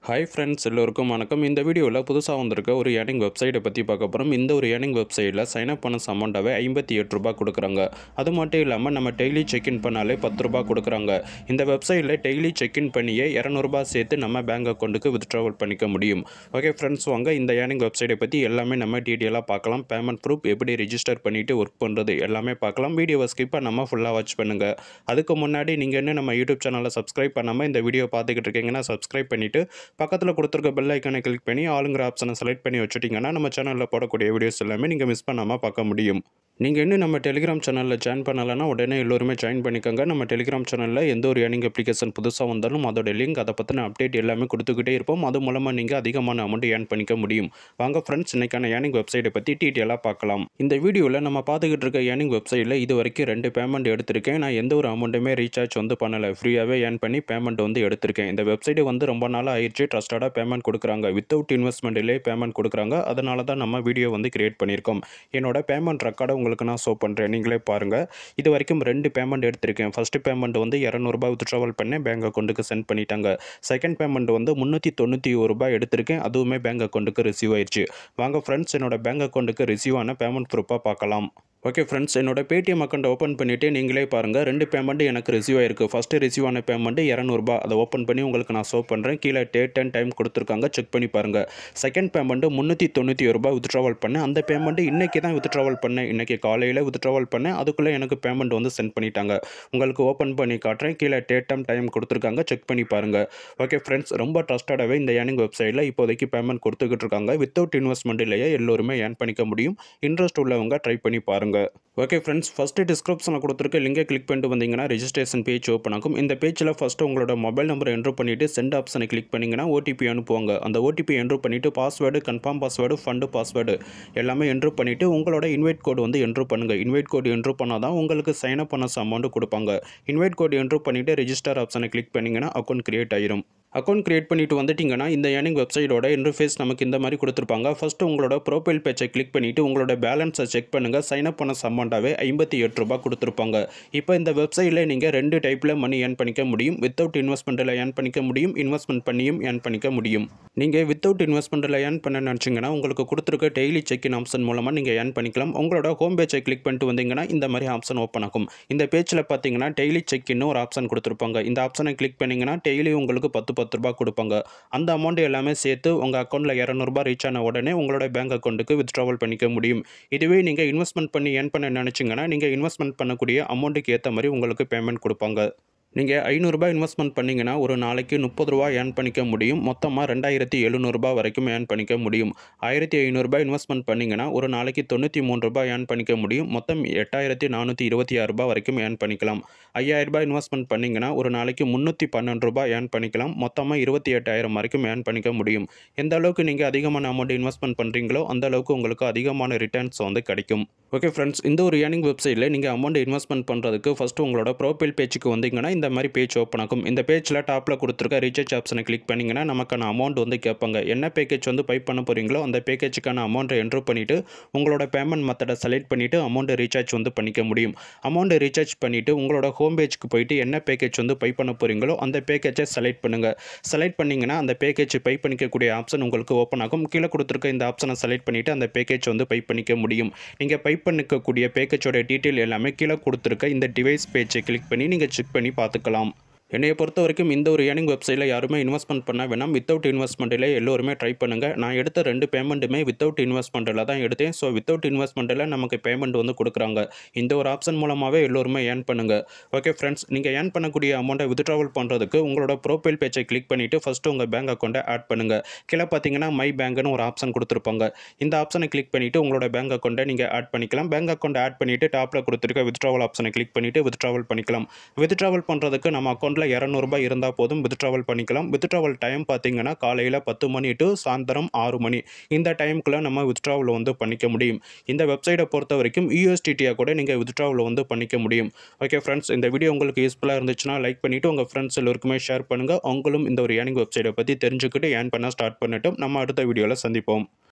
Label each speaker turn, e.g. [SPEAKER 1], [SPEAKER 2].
[SPEAKER 1] hi friends எல்லோருக்கும் வணக்கம் இந்த வீடியோவில் புதுசாக வந்திருக்க ஒரு ஏர்னிங் வெப்சைட்டை பற்றி பார்க்க போகிறோம் இந்த ஒரு ஏர்னிங் வெப்சைட்டில் சைன் அப் பண்ண அமௌண்ட்டாகவே ஐம்பத்தி எட்டு ரூபாய் கொடுக்குறாங்க அது மட்டும் இல்லாமல் நம்ம டெய்லி செக்இன் பண்ணாலே பத்து ரூபாய் கொடுக்குறாங்க இந்த வெப்சைட்டில் டெய்லி செக்இன் பண்ணியே இரநூறுபா சேர்த்து நம்ம பேங்க் அக்கௌண்ட்டுக்கு வித்ட்ராவல் பண்ணிக்க முடியும் ஓகே ஃப்ரெண்ட்ஸ் வாங்க இந்த ஏர்னிங் வெப்சைட்டை பற்றி எல்லாமே நம்ம டீட்டெயிலாக பார்க்கலாம் பேமெண்ட் ப்ரூஃப் எப்படி ரிஜிஸ்டர் பண்ணிவிட்டு ஒர்க் பண்ணுறது எல்லாமே பார்க்கலாம் வீடியோவை ஸ்கிப் பண்ணாமல் ஃபுல்லாக வாட்ச் பண்ணுங்கள் அதுக்கு முன்னாடி நீங்கள் இன்னும் நம்ம யூடியூப் சேனலை சப்ஸ்கிரைப் பண்ணாமல் இந்த வீடியோ பார்த்துக்கிட்டு இருக்கீங்கன்னா சப்ஸ்கிரைப் பண்ணிவிட்டு பக்கத்தில் கொடுத்துருக்க பெல் ஐக்கானை கிளிக் பண்ணி ஆளுங்கிற ஆப்ஷனை செலக்ட் பண்ணி வச்சுட்டிங்கன்னா நம்ம சேனலில் போடக்கூடிய வீடியோஸ் எல்லாமே நீங்கள் மிஸ் பண்ணாமல் பார்க்க முடியும் நீங்கள் இன்னும் நம்ம டெலிகிராம் சேனலில் ஜாயின் பண்ணலைன்னா உடனே எல்லோருமே ஜாயின் பண்ணிக்கோங்க நம்ம டெலிகிராம் சேனலில் எந்த ஒரு ஏர்னிங் அப்ளிகேஷன் புதுசாக வந்தாலும் அதோட லிங்க் அதை பற்றின அப்டேட் எல்லாமே கொடுத்துக்கிட்டே இருப்போம் அது மூலமாக நீங்கள் அதிகமான அமௌண்ட் ஏர்ன் பண்ணிக்க முடியும் வாங்க ஃப்ரெண்ட்ஸ் இன்னைக்கான ஏர்னிங் வெப்சைட்டை பற்றி டீட்டெயிலாக பார்க்கலாம் இந்த வீடியோவில் நம்ம பார்த்துக்கிட்டு இருக்க ஏர்னிங் வெப்சைட்டில் இது வரைக்கும் ரெண்டு பேமெண்ட் எடுத்திருக்கேன் நான் எந்த ஒரு அமௌண்ட்டுமே ரீசார்ஜ் வந்து பண்ணலை ஃப்ரீயாகவே ஏர்ன் பண்ணி பேமெண்ட் வந்து எடுத்திருக்கேன் இந்த வெப்சைட் வந்து ரொம்ப நாளாக ஆயிடுச்சு ட்ரஸ்டடாக பேமெண்ட் கொடுக்குறாங்க வித்தவுட் இன்வெஸ்ட்மெண்ட்டிலே பேமெண்ட் கொடுக்குறாங்க அதனால தான் நம்ம வீடியோ வந்து கிரியேட் பண்ணியிருக்கோம் என்னோட பேமெண்ட் ரெக்கார்டை உங்களுக்கு நான் ஷோ பண்ணுறேன் நீங்களே பாருங்கள் இது வரைக்கும் ரெண்டு பேமெண்ட் எடுத்திருக்கேன் ஃபஸ்ட்டு பேமெண்ட் வந்து இரநூறுபா வித்ட்ராவல் பண்ணேன் பேங்க் அக்கௌண்ட்டுக்கு சென்ட் பண்ணிட்டாங்க செகண்ட் பேமெண்ட் வந்து முந்நூற்றி தொண்ணூற்றி ஒரு ரூபாய் எடுத்திருக்கேன் அதுவுமே பேங்க் அக்கௌண்ட்டுக்கு ரிசீவ் ஆயிடுச்சு வாங்க ஃப்ரெண்ட்ஸ் என்னோட பேங்க் அக்கௌண்ட்டுக்கு ரிசீவ் ஆன பேமெண்ட் ப்ரூஃபாக பார்க்கலாம் ஓகே ஃப்ரெண்ட்ஸ் என்னோட பேடிஎம் அக்கௌண்ட் ஓப்பன் பண்ணிவிட்டு நீங்களே பாருங்கள் ரெண்டு பேமெண்ட் எனக்கு ரிசீவ் ஆயிருக்கு ஃபஸ்ட்டு ரிசீவ் ஆன பேமெண்ட் இரநூறுபா அதை ஓப்பன் பண்ணி உங்களுக்கு நான் ஷோ பண்ணுறேன் கீழே டேட் அண்ட் டைம் கொடுத்துருக்காங்க செக் பண்ணி பாருங்கள் செகண்ட் பேமெண்ட்டு முந்நூற்றி தொண்ணூற்றி ஒரு ரூபாய் வித்ட்ராவல் பண்ணேன் அந்த பேமெண்ட் இன்றைக்கி தான் வித்ட்ராவல் பண்ணேன் இன்றைக்கி காலையில் வித்ட்ராவல் பண்ணேன் அதுக்குள்ளே எனக்கு பேமெண்ட் வந்து சென்ட் பண்ணிட்டாங்க உங்களுக்கு ஓப்பன் பண்ணி காட்டுறேன் கீழே டேட் அண்ட் டைம் கொடுத்துருக்காங்க செக் பண்ணி பாருங்கள் ஓகே ஃப்ரெண்ட்ஸ் ரொம்ப ட்ரஸ்டடாகவே இந்த ஏர்னிங் வெப்சைட்டில் இப்போதைக்கு பேமெண்ட் கொடுத்துக்கிட்டு இருக்காங்க வித்தவுட் இன்வெஸ்ட்மெண்ட்லேயே எல்லோருமே ஏர்ன் பண்ணிக்க முடியும் இன்ட்ரெஸ்ட் உள்ளவங்க ட்ரை பண்ணி பாருங்கள் ஓகே ஃப்ரெண்ட்ஸ் ஃபஸ்ட்டு டிஸ்கிரிப்ஷனில் கொடுத்துருக்க லிங்கை கிளிக் பண்ணிட்டு வந்தீங்கன்னா ரெஜிஸ்ட்ரேஷன் பேஜ் ஓப்பன் ஆகும் இந்த பேஜில் ஃபஸ்ட்டு உங்களோட மொபைல் நம்பரை என்ட்ரு பண்ணிவிட்டு சென்ட் ஆப்ஷனை கிளிக் பண்ணிங்கன்னா ஓடிபி அனுப்புவாங்க அந்த ஓடிபி என்ட்ரு பண்ணிவிட்டு password confirm password fund password எல்லாமே என்ட்ரு பண்ணிவிட்டு உங்களோட இன்வைட் கோடு வந்து என்ட்ரு பண்ணுங்கள் இன்வைட் கோடு என்ட்ரு பண்ணால் தான் உங்களுக்கு சைன் அப் பண்ண அமௌண்ட் கொடுப்பாங்க இன்வைட் கோடு என்ட்ரு பண்ணிவிட்டு ரெஜிஸ்டர் ஆப்ஷனை கிளிக் பண்ணிங்கன்னா அக்கௌண்ட் கிரியேட் ஆயிரும் அக்கௌண்ட் கிரியேட் பண்ணிட்டு வந்துட்டிங்கன்னா இந்த ஏர்னிங் வெப்சைட்டோட இன்டர்ஃபேஸ் நமக்கு இந்த மாதிரி கொடுத்துருப்பாங்க ஃபஸ்ட்டு உங்களோட ப்ரோஃபைல் பேஜை கிளிக் பண்ணிவிட்டு உங்களோட பேலன்ஸை செக் பண்ணுங்கள் சைன் அப் பண்ண அமௌண்ட்டாகவே ஐம்பத்தி எட்டு ரூபா கொடுத்துருப்பாங்க இப்போ இந்த வெப்சைட்டில் நீங்கள் ரெண்டு டைப்பில் மணி ஏர்ன் பண்ணிக்க முடியும் வித்தவுட் இன்வெஸ்ட்மெண்ட்டில் ஏர்ன் பண்ணிக்க முடியும் இன்வெஸ்ட்மெண்ட் பண்ணியும் ஏர்ன் பண்ணிக்க முடியும் நீங்கள் வித்தவுட் இன்வெஸ்ட்மெண்ட்டில் ஏர்ன் பண்ண நினச்சிங்கன்னா உங்களுக்கு கொடுத்துருக்க டெய்லி செக் இன் ஆப்ஷன் மூலமாக நீங்கள் ஏர்ன் பண்ணிக்கலாம் உங்களோட ஹோம் பேஜை கிளிக் பண்ணிட்டு வந்தீங்கன்னா இந்த மாதிரி ஆப்ஷன் ஓப்பன் ஆகும் இந்த பேஜில் பார்த்தீங்கன்னா டெய்லி செக் இன்னு ஒரு ஆப்ஷன் கொடுத்துருப்பாங்க இந்த ஆப்ஷனை கிளிக் பண்ணிங்கன்னா டெய்லி உங்களுக்கு பத்து பத்து ரூபா கொடுப்பாங்க அந்த அமௌண்ட் எல்லாமே சேர்த்து உங்கள் அக்கௌண்ட்டில் இரநூறுபா ரீச் ஆன உடனே உங்களோட பேங்க் அக்கௌண்ட்டுக்கு வித்ட்ராவல் பண்ணிக்க முடியும் இதுவே நீங்கள் இன்வெஸ்ட்மெண்ட் பண்ணி ஏர்ன் பண்ண நினச்சிங்கன்னா நீங்கள் இன்வெஸ்ட்மெண்ட் பண்ணக்கூடிய அமௌண்ட்டுக்கு ஏற்ற மாதிரி உங்களுக்கு பேமெண்ட் கொடுப்பாங்க நீங்கள் ஐநூறுரூபா இன்வெஸ்ட்மெண்ட் பண்ணிங்கன்னா ஒரு நாளைக்கு முப்பது ரூபா ஏர்ன் பண்ணிக்க முடியும் மொத்தமாக ரெண்டாயிரத்தி எழுநூறுபா வரைக்கும் ஏர்ன் பண்ணிக்க முடியும் ஆயிரத்தி ஐநூறுரூபா இன்வெஸ்ட்மெண்ட் பண்ணிங்கன்னா ஒரு நாளைக்கு தொண்ணூற்றி மூணு ரூபாய் ஏர்ன் பண்ணிக்க முடியும் மொத்தம் எட்டாயிரத்தி நானூற்றி இருபத்தி ஆறு ரூபாய் வரைக்கும் ஏர்ன் பண்ணிக்கலாம் ஐயாயிரரூபா இன்வெஸ்ட்மெண்ட் பண்ணிங்கன்னா ஒரு நாளைக்கு முந்நூற்றி பன்னெண்டு ரூபாய் ஏர்ன் பண்ணிக்கலாம் மொத்தமாக இருபத்தி எட்டாயிரம் வரைக்கும் ஏர்ன் பண்ணிக்க முடியும் எந்த அளவுக்கு நீங்கள் அதிகமான அமௌண்ட் இன்வெஸ்ட்மெண்ட் பண்ணுறீங்களோ அந்த அளவுக்கு உங்களுக்கு அதிகமான ரிட்டர்ன்ஸ் வந்து கிடைக்கும் ஓகே ஃப்ரெண்ட்ஸ் இந்த ஒரு ஏர்னிங் வெப்சைட்டில் நீங்கள் அமௌண்ட் இன்வெஸ்ட்மெண்ட் பண்ணுறதுக்கு ஃபஸ்ட்டு உங்களோட ப்ரோஃபைல் பேஜுக்கு வந்தீங்கன்னா இந்த மாதிரி பேஜ் ஓப்பன் ஆகும் இந்த பேஜில் டாப்பில் கொடுத்துருக்க ரீசார்ஜ் ஆப்ஷனை கிளிக் பண்ணிங்கன்னா நமக்கான அமௌண்ட் வந்து கேட்பாங்க என்ன பேக்கேஜ் வந்து பை பண்ண போகிறீங்களோ அந்த பேக்கேஜுக்கான அமௌண்ட்டை என்ட்ரு பண்ணிவிட்டு உங்களோட பேமெண்ட் மெத்தடை செலக்ட் பண்ணிவிட்டு அமௌண்ட்டை ரீசார்ஜ் வந்து பண்ணிக்க முடியும் அமௌண்ட்டை ரீசார்ஜ் பண்ணிவிட்டு உங்களோட ஹோம் பேஜுக்கு போயிட்டு என்ன பேக்கேஜ் வந்து பை பண்ண போகிறீங்களோ அந்த பேக்கேஜை செலக்ட் பண்ணுங்கள் செலக்ட் பண்ணிங்கன்னா அந்த பேக்கேஜ் பை பண்ணிக்கக்கூடிய ஆப்ஷன் உங்களுக்கு ஓப்பன் ஆகும் கீழே கொடுத்துருக்க இந்த ஆப்ஷனை செலக்ட் பண்ணிவிட்டு அந்த பேக்கேஜ் வந்து பை பண்ணிக்க முடியும் நீங்கள் பை பண்ணிக்கக்கூடிய பேக்கேஜோட டீட்டெயில் எல்லாமே கீழே கொடுத்துருக்க இந்த டிவைஸ் பேஜை கிளிக் பண்ணி நீங்கள் செக் பண்ணி பார்த்துக்கலாம் என்னைய பொறுத்த வரைக்கும் இந்த ஒரு ஏர்னிங் வெப்சைட்டில் யாருமே இன்வெஸ்ட்மெண்ட் பண்ண வேணாம் வித்தவுட் இன்வெஸ்ட்மெண்ட்டில் எல்லோருமே ட்ரை பண்ணுங்கள் நான் எடுத்த ரெண்டு பேமெண்ட்டுமே வித்தவுட் இன்வெஸ்ட்மெண்ட்டில் தான் எடுத்தேன் ஸோ வித்தவுட் இன்வெஸ்ட்மெண்ட்டில் நமக்கு பேமெண்ட் வந்து கொடுக்குறாங்க இந்த ஒரு ஆப்ஷன் மூலமாகவே எல்லோருமே ஏர்ன் பண்ணுங்கள் ஓகே ஃப்ரெண்ட்ஸ் நீங்கள் ஏர்ன் பண்ணக்கூடிய அமௌண்ட்டை வித்ட்ராவல் பண்ணுறதுக்கு உங்களோட ப்ரோஃபைல் பேஜை கிளிக் பண்ணிவிட்டு ஃபஸ்ட்டு உங்கள் பேங்க் அக்கௌண்ட்டை ஆட் பண்ணுங்கள் கீழே பார்த்தீங்கன்னா மை பேங்க்னு ஒரு ஆப்ஷன் கொடுத்துருப்பாங்க இந்த ஆப்ஷனை கிளிக் பண்ணிவிட்டு உங்களோட பேங்க் அக்கௌண்ட்டை நீங்கள் ஆட் பண்ணிக்கலாம் பேங்க் அக்கௌண்ட் ஆட் பண்ணிவிட்டு டாப்பில் கொடுத்துருக்க வித்ட்ராவல் ஆப்ஷனை கிளிக் பண்ணிவிட்டு வித்ட்ராவல் பண்ணிக்கலாம் வித்ட்ராவல் பண்ணுறதுக்கு நம்ம அக்கௌண்ட்டில் இரநூறுபா இருந்தால் போதும் வித்ட்ராவல் பண்ணிக்கலாம் வித்ட்ராவல் டைம் பார்த்தீங்கன்னா காலையில் பத்து மணி டு சாயந்தரம் ஆறு மணி இந்த டைமுக்குள்ளே நம்ம வித்ட்ராவல் வந்து பண்ணிக்க முடியும் இந்த வெப்சைட்டை பொறுத்த வரைக்கும் யூஎஸ்டிடியாக கூட நீங்கள் வித்ட்ராவல் வந்து பண்ணிக்க முடியும் ஓகே ஃப்ரெண்ட்ஸ் இந்த வீடியோ உங்களுக்கு யூஸ்ஃபுல்லாக இருந்துச்சுன்னா லைக் பண்ணிவிட்டு உங்கள் ஃப்ரெண்ட்ஸ் எல்லோருக்குமே ஷேர் பண்ணுங்கள் அவங்களும் இந்த ஒரு ஏர்னிங் வெப்சைட்டை பற்றி தெரிஞ்சுக்கிட்டு ஏர்ன் பண்ண ஸ்டார்ட் பண்ணட்டும் நம்ம அடுத்த வீடியோவில் சந்திப்போம்